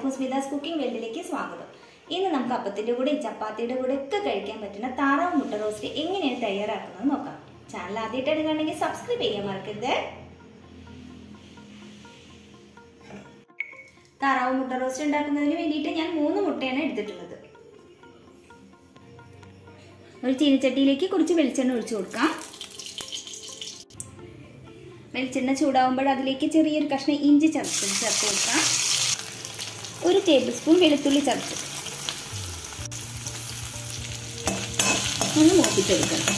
എല്ലാവർക്കും സ്മിതാസ് കുക്കിംഗ് വേൾഡിലേക്ക് സ്വാഗതം ഇന്ന് നമുക്ക് അപ്പത്തിന്റെ കൂടെ ചപ്പാത്തിയുടെ കൂടെ ഒക്കെ കഴിക്കാൻ പറ്റുന്ന താറാവ് മുട്ട റോസ്റ്റ് എങ്ങനെയാണ് തയ്യാറാക്കുന്നത് നോക്കാം ചാനൽ ആദ്യമായിട്ടാണ് കാണണമെങ്കിൽ സബ്സ്ക്രൈബ് ചെയ്യാൻ മറക്കരുത് താറാവ് മുട്ട റോസ്റ്റ് ഉണ്ടാക്കുന്നതിന് വേണ്ടിയിട്ട് ഞാൻ മൂന്ന് മുട്ടയാണ് എടുത്തിട്ടുള്ളത് ഒരു ചീനച്ചട്ടിയിലേക്ക് കുറച്ച് വെളിച്ചെണ്ണ ഒഴിച്ചു കൊടുക്കാം വെളിച്ചെണ്ണ ചൂടാവുമ്പോൾ അതിലേക്ക് ചെറിയൊരു കഷ്ണം ഇഞ്ചി ചതച്ചത് ചേർത്ത് കൊടുക്കാം ഒരു ടേബിൾ സ്പൂൺ വെളുത്തുള്ളി ചതച്ച് ഒന്ന് മൂപ്പിച്ചെടുക്കണം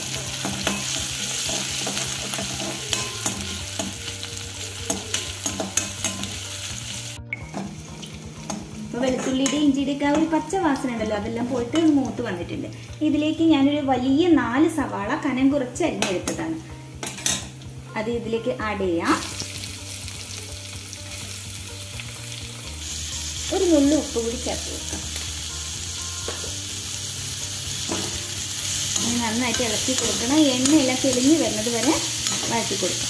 അപ്പോൾ വെളുത്തുള്ളിയുടെ ഇഞ്ചിയുടെ ഒക്കെ ആ ഒരു പച്ച വാസന ഉണ്ടല്ലോ അതെല്ലാം പോയിട്ട് ഒന്ന് മൂത്ത് വന്നിട്ടുണ്ട് ഇതിലേക്ക് ഞാനൊരു വലിയ നാല് സവാള കനം കുറച്ച് അരിഞ്ഞെടുത്തതാണ് അത് ഇതിലേക്ക് ആഡ് ചെയ്യാം ഒരു നുള്ളു ഉപ്പ് കൂടി ചേർത്ത് കൊടുക്കാം നന്നായിട്ട് ഇളക്കി കൊടുക്കണം എണ്ണയെല്ലാം തെളിഞ്ഞ് വരുന്നത് വരെ വഴറ്റി കൊടുക്കാം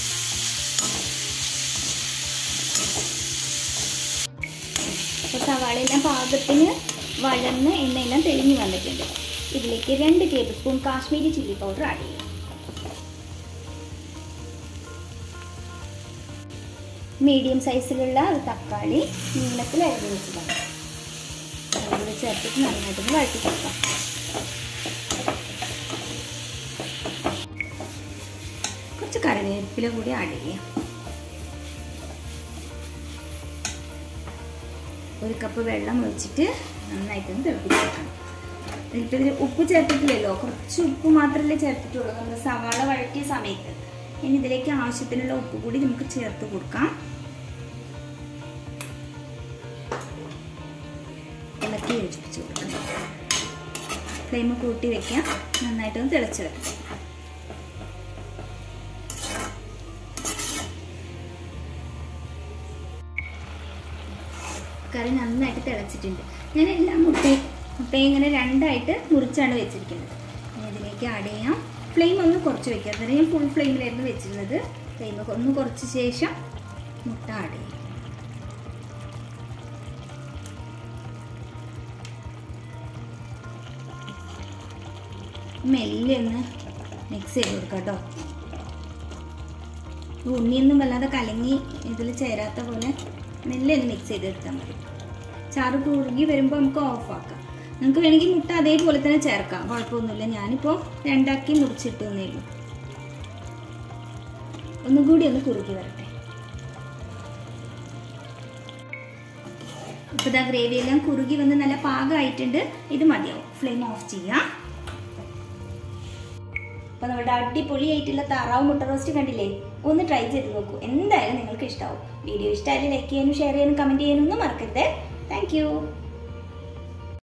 അപ്പോൾ സവാളയെല്ലാം പാകത്തിന് വഴന്ന് എണ്ണയെല്ലാം തെളിഞ്ഞ് വന്നിട്ടുണ്ട് ഇതിലേക്ക് രണ്ട് tablespoon Kashmiri chilli powder add ചെയ്യാം മീഡിയം സൈസിലുള്ള ഒരു തക്കാളി നീളത്തിൽ അരിഞ്ഞ് വെച്ചതാണ് അതുകൂടെ ചേർത്തിട്ട് നന്നായിട്ടൊന്ന് വഴറ്റി കൊടുക്കാം കുറച്ച് കറിവേപ്പില കൂടി ആഡ് ചെയ്യാം ഒരു കപ്പ് വെള്ളം ഒഴിച്ചിട്ട് നന്നായിട്ടൊന്ന് തിളപ്പിച്ചെടുക്കണം എന്നിട്ട് ഇതിൽ ഉപ്പ് ചേർത്തിട്ടില്ലല്ലോ കുറച്ച് ഉപ്പ് മാത്രമല്ലേ ചേർത്തിട്ടുള്ളൂ നമ്മൾ സവാള വഴറ്റിയ സമയത്ത് ഇനി ഇതിലേക്ക് ആവശ്യത്തിനുള്ള ഉപ്പ് കൂടി നമുക്ക് ചേർത്ത് കൊടുക്കാം ഇളക്കി യോജിപ്പിച്ച് കൊടുക്കണം ഫ്ലെയിം കൂട്ടി വെക്കാം നന്നായിട്ടൊന്ന് തിളച്ച് വരണം കറി നന്നായിട്ട് തിളച്ചിട്ടുണ്ട് ഞാൻ എല്ലാ മുട്ടയും മുട്ടയും ഇങ്ങനെ രണ്ടായിട്ട് മുറിച്ചാണ് വെച്ചിരിക്കുന്നത് ഇതിലേക്ക് ആഡ് ചെയ്യാം ഫ്ലെയിം ഒന്ന് കുറച്ച് വെക്കാം അന്നേരം ഞാൻ ഫുൾ ഫ്ലെയിമിലായിരുന്നു വെച്ചിരുന്നത് ഫ്ലെയിം ഒന്ന് കുറച്ച് ശേഷം മുട്ട ആഡ് ചെയ്യും മെല്ലെ ഒന്ന് മിക്സ് ചെയ്ത് കൊടുക്കാം കേട്ടോ ഉണ്ണിയൊന്നും വല്ലാതെ കലങ്ങി ഇതിൽ ചേരാത്ത പോലെ മെല്ലെ ഒന്ന് മിക്സ് ചെയ്തെടുത്താൽ മതി ചാറ് കുറുകി വരുമ്പോൾ നമുക്ക് ഓഫാക്കാം നിങ്ങൾക്ക് വേണമെങ്കിൽ മുട്ട അതേപോലെ തന്നെ ചേർക്കാം കുഴപ്പമൊന്നുമില്ല ഞാനിപ്പോൾ രണ്ടാക്കി മുറിച്ചിട്ടു എന്നേ ഉള്ളൂ ഒന്നും കൂടി ഒന്ന് കുറുകി വരട്ടെ ഇപ്പോൾ ഇതാ ഗ്രേവി എല്ലാം കുറുകി വന്ന് നല്ല പാകമായിട്ടുണ്ട് ഇത് മതിയാവും ഫ്ലെയിം ഓഫ് ചെയ്യാം അപ്പോൾ നമ്മുടെ അടിപൊളിയായിട്ടുള്ള താറാവ് മുട്ട റോസ്റ്റ് കണ്ടില്ലേ ഒന്ന് ട്രൈ ചെയ്ത് നോക്കൂ എന്തായാലും നിങ്ങൾക്ക് ഇഷ്ടമാവും വീഡിയോ ഇഷ്ടമായാലും ലൈക്ക് ചെയ്യാനും ഷെയർ ചെയ്യാനും കമൻറ്റ് ചെയ്യാനും ഒന്നും മറക്കരുത് താങ്ക്